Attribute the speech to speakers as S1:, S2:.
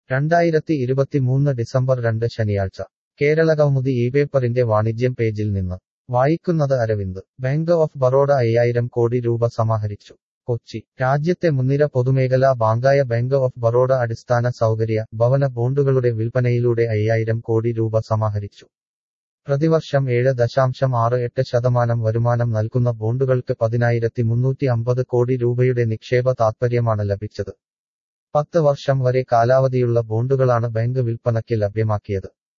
S1: രണ്ടായിരത്തി ഇരുപത്തിമൂന്ന് ഡിസംബർ രണ്ട് ശനിയാഴ്ച കേരളകൗമുദി ഈ പേപ്പറിന്റെ വാണിജ്യം പേജിൽ നിന്ന് വായിക്കുന്നത് അരവിന്ദ് ബാങ്ക് ഓഫ് ബറോഡ അയ്യായിരം കോടി രൂപ സമാഹരിച്ചു കൊച്ചി രാജ്യത്തെ മുൻനിര പൊതുമേഖലാ ബാങ്കായ ബാങ്ക് ഓഫ് ബറോഡ അടിസ്ഥാന സൗകര്യ ഭവന ബോണ്ടുകളുടെ വിൽപ്പനയിലൂടെ അയ്യായിരം കോടി രൂപ സമാഹരിച്ചു പ്രതിവർഷം ഏഴ് ദശാംശം ആറ് എട്ട് ശതമാനം വരുമാനം നൽകുന്ന ബോണ്ടുകൾക്ക് പതിനായിരത്തി മുന്നൂറ്റി അമ്പത് കോടി രൂപയുടെ നിക്ഷേപ താത്പര്യമാണ് ലഭിച്ചത് പത്ത് വർഷം വരെ കാലാവധിയുള്ള ബോണ്ടുകളാണ് ബാങ്ക് വിൽപ്പനയ്ക്ക് ലഭ്യമാക്കിയത്